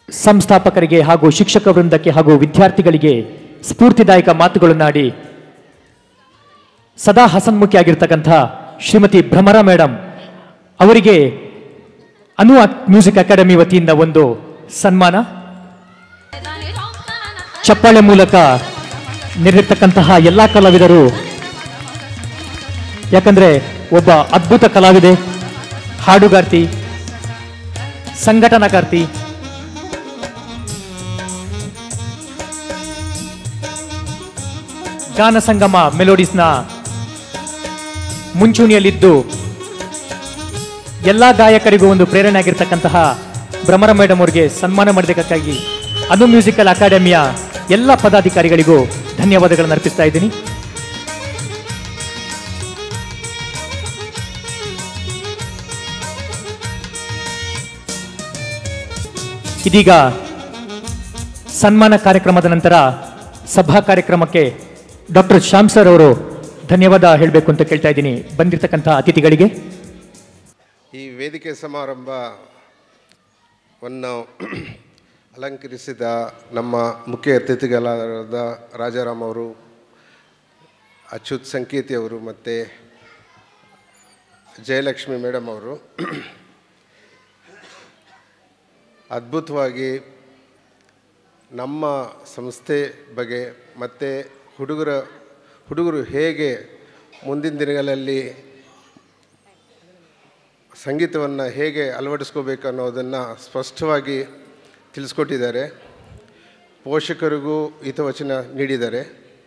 ಸಂಸ್ಥಾಪಕರಿಗೆ ಹಾಗೂ ಶಿಕ್ಷಕ ವೃಂದಕ್ಕೆ ಹಾಗೂ ವಿದ್ಯಾರ್ಥಿಗಳಿಗೆ ಸ್ಫೂರ್ತಿದಾಯಕ ಮಾತುಗಳನ್ನಾಡಿ ಸದಾ ಹಸನ್ಮುಖಿಯಾಗಿರ್ತಕ್ಕಂಥ ಶ್ರೀಮತಿ ಭ್ರಮರ ಮೇಡಮ್ ಅವರಿಗೆ ಅನು ಅಕ್- ಮ್ಯೂಸಿಕ್ ಅಕಾಡೆಮಿ ವತಿಯಿಂದ ಒಂದು ಸನ್ಮಾನ ಚಪ್ಪಾಳೆ ಮೂಲಕ ನೀಡಿರ್ತಕ್ಕಂತಹ ಎಲ್ಲ ಕಲಾವಿದರು ಯಾಕಂದ್ರೆ ಒಬ್ಬ ಅದ್ಭುತ ಕಲಾವಿದೆ ಹಾಡುಗಾರ್ತಿ ಸಂಘಟನಾಕಾರ್ತಿ ಗಾನ ಸಂಗಮ ಮೆಲೋಡಿಸ್ನ ಮುಂಚೂಣಿಯಲ್ಲಿದ್ದು ಎಲ್ಲ ಗಾಯಕರಿಗೂ ಒಂದು ಪ್ರೇರಣೆ ಆಗಿರ್ತಕ್ಕಂತಹ ಭ್ರಮರ ಮೇಡಮ್ ಅವರಿಗೆ ಸನ್ಮಾನ ಮಾಡಿದ್ದಕ್ಕಾಗಿ ಅನು ಮ್ಯೂಸಿಕಲ್ ಅಕಾಡೆಮಿಯ ಎಲ್ಲ ಪದಾಧಿಕಾರಿಗಳಿಗೂ ಧನ್ಯವಾದಗಳನ್ನು ಅರ್ಪಿಸ್ತಾ ಇದ್ದೀನಿ ಇದೀಗ ಸನ್ಮಾನ ಕಾರ್ಯಕ್ರಮದ ನಂತರ ಸಭಾ ಕಾರ್ಯಕ್ರಮಕ್ಕೆ ಡಾಕ್ಟರ್ ಶ್ಯಾಮ್ ಸರ್ ಅವರು ಧನ್ಯವಾದ ಹೇಳಬೇಕು ಅಂತ ಕೇಳ್ತಾ ಇದ್ದೀನಿ ಬಂದಿರತಕ್ಕಂಥ ಅತಿಥಿಗಳಿಗೆ ಈ ವೇದಿಕೆ ಸಮಾರಂಭವನ್ನು ಅಲಂಕರಿಸಿದ ನಮ್ಮ ಮುಖ್ಯ ಅತಿಥಿಗಳಾದ ರಾಜಾರಾಮ್ ಅವರು ಅಚ್ಯುತ್ ಸಂಕೇತಿ ಅವರು ಮತ್ತು ಜಯಲಕ್ಷ್ಮಿ ಮೇಡಮ್ ಅವರು ಅದ್ಭುತವಾಗಿ ನಮ್ಮ ಸಂಸ್ಥೆ ಬಗ್ಗೆ ಮತ್ತು ಹುಡುಗರ ಹುಡುಗರು ಹೇಗೆ ಮುಂದಿನ ದಿನಗಳಲ್ಲಿ ಸಂಗೀತವನ್ನು ಹೇಗೆ ಅಳವಡಿಸ್ಕೋಬೇಕು ಅನ್ನೋದನ್ನು ಸ್ಪಷ್ಟವಾಗಿ ತಿಳಿಸ್ಕೊಟ್ಟಿದ್ದಾರೆ ಪೋಷಕರಿಗೂ ಹಿತವಚನ ನೀಡಿದ್ದಾರೆ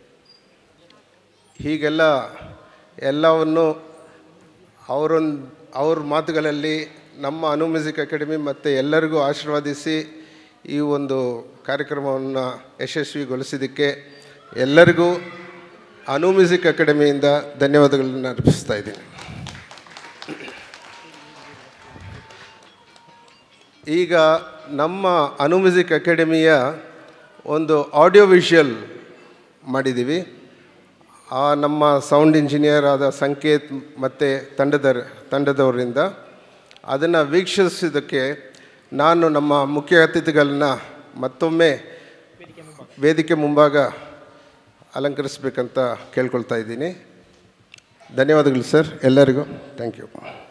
ಹೀಗೆಲ್ಲ ಎಲ್ಲವನ್ನು ಅವರೊಂದು ಅವ್ರ ಮಾತುಗಳಲ್ಲಿ ನಮ್ಮ ಅನು ಮ್ಯೂಸಿಕ್ ಅಕಾಡೆಮಿ ಮತ್ತು ಎಲ್ಲರಿಗೂ ಆಶೀರ್ವಾದಿಸಿ ಈ ಒಂದು ಕಾರ್ಯಕ್ರಮವನ್ನು ಯಶಸ್ವಿಗೊಳಿಸಿದ್ದಕ್ಕೆ ಎಲ್ಲರಿಗೂ ಅನು ಮ್ಯೂಸಿಕ್ ಅಕಾಡೆಮಿಯಿಂದ ಧನ್ಯವಾದಗಳನ್ನು ಅರ್ಪಿಸ್ತಾ ಇದ್ದೀನಿ ಈಗ ನಮ್ಮ ಅನು ಮ್ಯೂಸಿಕ್ ಅಕಾಡೆಮಿಯ ಒಂದು ಆಡಿಯೋ ವಿಷುವಲ್ ಮಾಡಿದ್ದೀವಿ ಆ ನಮ್ಮ ಸೌಂಡ್ ಇಂಜಿನಿಯರ್ ಆದ ಸಂಕೇತ್ ಮತ್ತು ತಂಡದ ತಂಡದವರಿಂದ ಅದನ್ನು ವೀಕ್ಷಿಸಿದ್ದಕ್ಕೆ ನಾನು ನಮ್ಮ ಮುಖ್ಯ ಅತಿಥಿಗಳನ್ನ ಮತ್ತೊಮ್ಮೆ ವೇದಿಕೆ ಮುಂಭಾಗ ಅಲಂಕರಿಸಬೇಕಂತ ಕೇಳ್ಕೊಳ್ತಾ ಇದ್ದೀನಿ ಧನ್ಯವಾದಗಳು ಸರ್ ಎಲ್ಲರಿಗೂ ಥ್ಯಾಂಕ್ ಯು